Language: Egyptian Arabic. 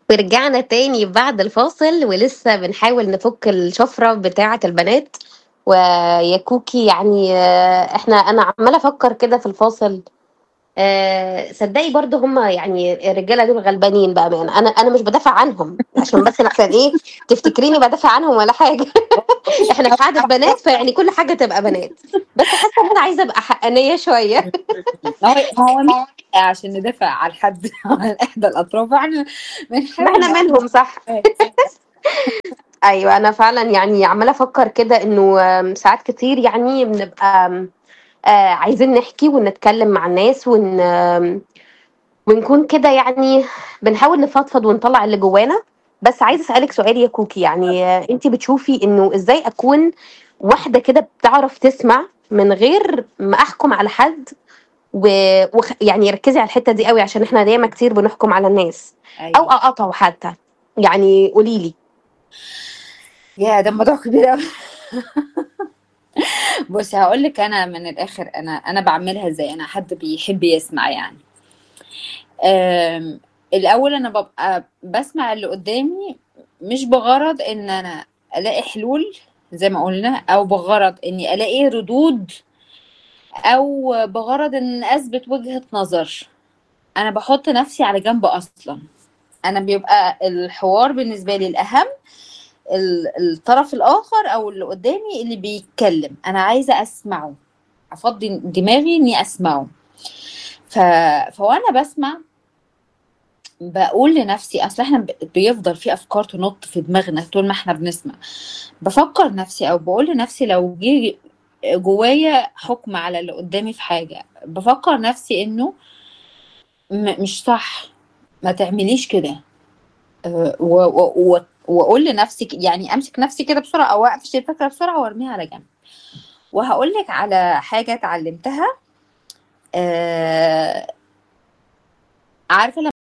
ورجعنا تاني بعد الفاصل ولسه بنحاول نفك الشفرة بتاعة البنات ويا كوكي يعني آه، احنا انا عمالة افكر كده في الفاصل آه، صدقي برضه هم يعني الرجاله دول غلبانين بامانه انا انا مش بدافع عنهم عشان بس عشان ايه تفتكريني بدافع عنهم ولا حاجه احنا في عدد بنات فيعني كل حاجه تبقى بنات بس حاسه ان انا عايزه ابقى حقانيه شويه ما هو ما هو مش عشان ندافع على الحد عن احدى الاطراف احنا ما بنحاول احنا منهم صح ايوه انا فعلا يعني عماله افكر كده انه آم، ساعات كتير يعني بنبقى آم، آه، عايزين نحكي ونتكلم مع الناس ون آم، ونكون كده يعني بنحاول نفضفض ونطلع اللي جوانا بس عايزه اسالك سؤال يا كوكي يعني آه، انت بتشوفي انه ازاي اكون واحده كده بتعرف تسمع من غير ما احكم على حد و... وخ... يعني ركزي على الحته دي قوي عشان احنا دايما كتير بنحكم على الناس او ايوه اقاطعوا حتى يعني قولي لي يا ده موضوع كبير قوي بصي هقول لك انا من الاخر انا انا بعملها ازاي انا حد بيحب يسمع يعني أم، الاول انا ببقى بسمع اللي قدامي مش بغرض ان انا الاقي حلول زي ما قلنا او بغرض اني الاقي ردود او بغرض ان اثبت وجهة نظر انا بحط نفسي على جنب اصلا انا بيبقى الحوار بالنسبه لي الاهم ال- الطرف الاخر او اللي قدامي اللي بيتكلم انا عايزه اسمعه افضي دماغي اني اسمعه ف... فوانا بسمع بقول لنفسي اصل احنا ب- بيفضل في افكار تنط في دماغنا طول ما احنا بنسمع بفكر نفسي او بقول لنفسي لو جه جوايا حكم على اللي قدامي في حاجه بفكر نفسي انه م- مش صح ما تعمليش كده أه، و- و- و- واقول لنفسي ك- يعني امسك نفسي كده بسرعه او اقفش الفكره بسرعه وارميها على جنب وهقول لك على حاجه اتعلمتها أه عارفه